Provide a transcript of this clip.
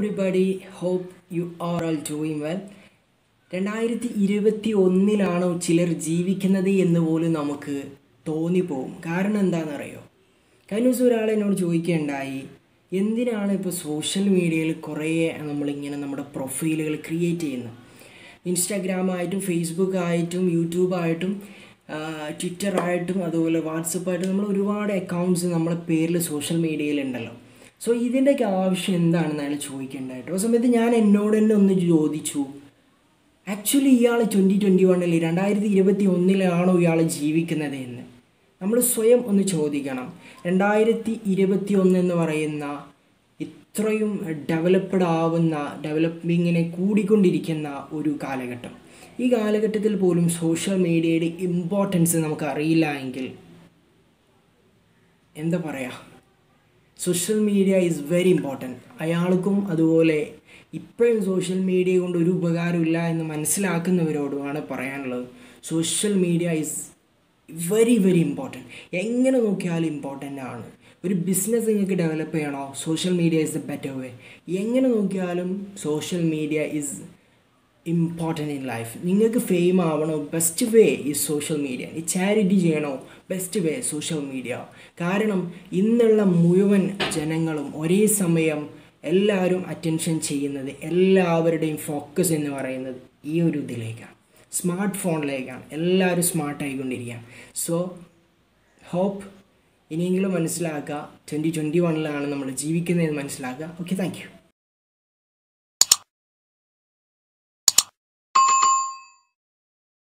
everybody hope you are all doing well രണ്ടായിരത്തി ഇരുപത്തി ഒന്നിലാണോ ചിലർ ജീവിക്കുന്നത് എന്ന് പോലും നമുക്ക് തോന്നിപ്പോവും കാരണം എന്താണെന്നറിയോ കഴിഞ്ഞ ദിവസം ഒരാൾ എന്നോട് ചോദിക്കുകയുണ്ടായി എന്തിനാണ് ഇപ്പോൾ സോഷ്യൽ മീഡിയയിൽ കുറേ നമ്മളിങ്ങനെ നമ്മുടെ പ്രൊഫൈലുകൾ ക്രിയേറ്റ് ചെയ്യുന്നത് ഇൻസ്റ്റാഗ്രാമായിട്ടും ഫേസ്ബുക്കായിട്ടും യൂട്യൂബായിട്ടും ട്വിറ്ററായിട്ടും അതുപോലെ വാട്സപ്പായിട്ടും നമ്മൾ ഒരുപാട് അക്കൗണ്ട്സ് നമ്മളെ പേരിൽ സോഷ്യൽ മീഡിയയിലുണ്ടല്ലോ സോ ഇതിൻ്റെയൊക്കെ ആവശ്യം എന്താണെന്ന് അയാൾ ചോദിക്കേണ്ടതായിട്ട് ആ സമയത്ത് ഞാൻ എന്നോട് തന്നെ ഒന്ന് ചോദിച്ചു ആക്ച്വലി ഇയാൾ ട്വൻറ്റി ട്വൻറ്റി വണ്ണിൽ രണ്ടായിരത്തി ഇരുപത്തി ഒന്നിലാണോ ഇയാൾ ജീവിക്കുന്നത് എന്ന് നമ്മൾ സ്വയം ഒന്ന് ചോദിക്കണം രണ്ടായിരത്തി ഇരുപത്തി ഒന്ന് എന്ന് പറയുന്ന ഇത്രയും ഡെവലപ്ഡ് ആവുന്ന ഡെവലപ്പിങ്ങിനെ കൂടിക്കൊണ്ടിരിക്കുന്ന ഒരു കാലഘട്ടം ഈ കാലഘട്ടത്തിൽ പോലും സോഷ്യൽ മീഡിയയുടെ ഇമ്പോർട്ടൻസ് നമുക്ക് അറിയില്ല എങ്കിൽ എന്താ പറയുക social media is very important അയാൾക്കും അതുപോലെ ഇപ്പോഴും സോഷ്യൽ മീഡിയ കൊണ്ട് ഒരു ഉപകാരമില്ല എന്ന് മനസ്സിലാക്കുന്നവരോടുമാണ് പറയാനുള്ളത് social media is very very important എങ്ങനെ നോക്കിയാലും ഇമ്പോർട്ടൻ്റ് ആണ് ഒരു ബിസിനസ് നിങ്ങൾക്ക് ഡെവലപ്പ് ചെയ്യണോ social media is the better way എങ്ങനെ നോക്കിയാലും social media is important in life നിങ്ങൾക്ക് ഫെയിം ആവണോ ബെസ്റ്റ് വേ ഈ സോഷ്യൽ മീഡിയ ഈ ചാരിറ്റി ചെയ്യണോ ബെസ്റ്റ് വേ സോഷ്യൽ മീഡിയ കാരണം ഇന്നുള്ള മുഴുവൻ ജനങ്ങളും ഒരേ സമയം എല്ലാവരും അറ്റൻഷൻ ചെയ്യുന്നത് എല്ലാവരുടെയും ഫോക്കസ് എന്ന് പറയുന്നത് ഈ ഒരു ഇതിലേക്കാണ് സ്മാർട്ട് ഫോണിലേക്കാണ് എല്ലാവരും സ്മാർട്ടായിക്കൊണ്ടിരിക്കുകയാണ് സോ ഹോപ്പ് ഇനിയെങ്കിലും മനസ്സിലാക്കുക ട്വൻറ്റി ട്വൻറ്റി വണ്ണിലാണ് നമ്മൾ ജീവിക്കുന്നതെന്ന് മനസ്സിലാക്കുക ഓക്കെ താങ്ക് യു